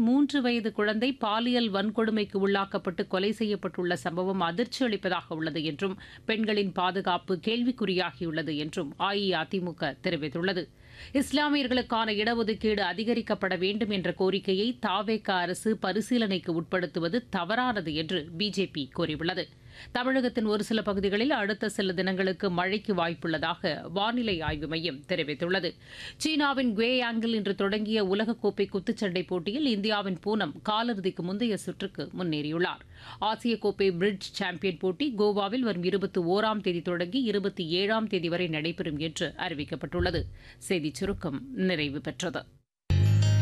மூன்று வயது குழந்தை பாலியல் வன்கொடுமைக்கு உள்ளாக்கப்பட்டு கொலை செய்யப்பட்டுள்ள சம்பவம் அதிர்ச்சி அளிப்பதாக உள்ளது என்றும் பெண்களின் பாதுகாப்பு கேள்விக்குறியாகியுள்ளது என்றும் அஇஅதிமுக தெரிவித்துள்ளது இஸ்லாமியர்களுக்கான இடஒதுக்கீடு அதிகரிக்கப்பட வேண்டும் என்ற கோரிக்கையை தாவேக அரசு பரிசீலனைக்கு உட்படுத்துவது தவறானது என்று பிஜேபி கூறியுள்ளது தமிழகத்தின் ஒரு சில பகுதிகளில் அடுத்த சில தினங்களுக்கு மழைக்கு வாய்ப்புள்ளதாக வானிலை ஆய்வு மையம் தெரிவித்துள்ளது சீனாவின் குவேயாங்கில் இன்று தொடங்கிய உலகக்கோப்பை குத்துச்சண்டை போட்டியில் இந்தியாவின் பூனம் காலிறுதிக்கு முந்தைய சுற்றுக்கு முன்னேறியுள்ளார் ஆசிய கோப்பை பிரிட்ஜ் சாம்பியன் போட்டி கோவாவில் வரும் இருபத்தி ஓராம் தேதி தொடங்கி இருபத்தி ஏழாம் தேதி வரை நடைபெறும் என்று அறிவிக்கப்பட்டுள்ளது செய்திச் சுருக்கம் நிறைவு பெற்றது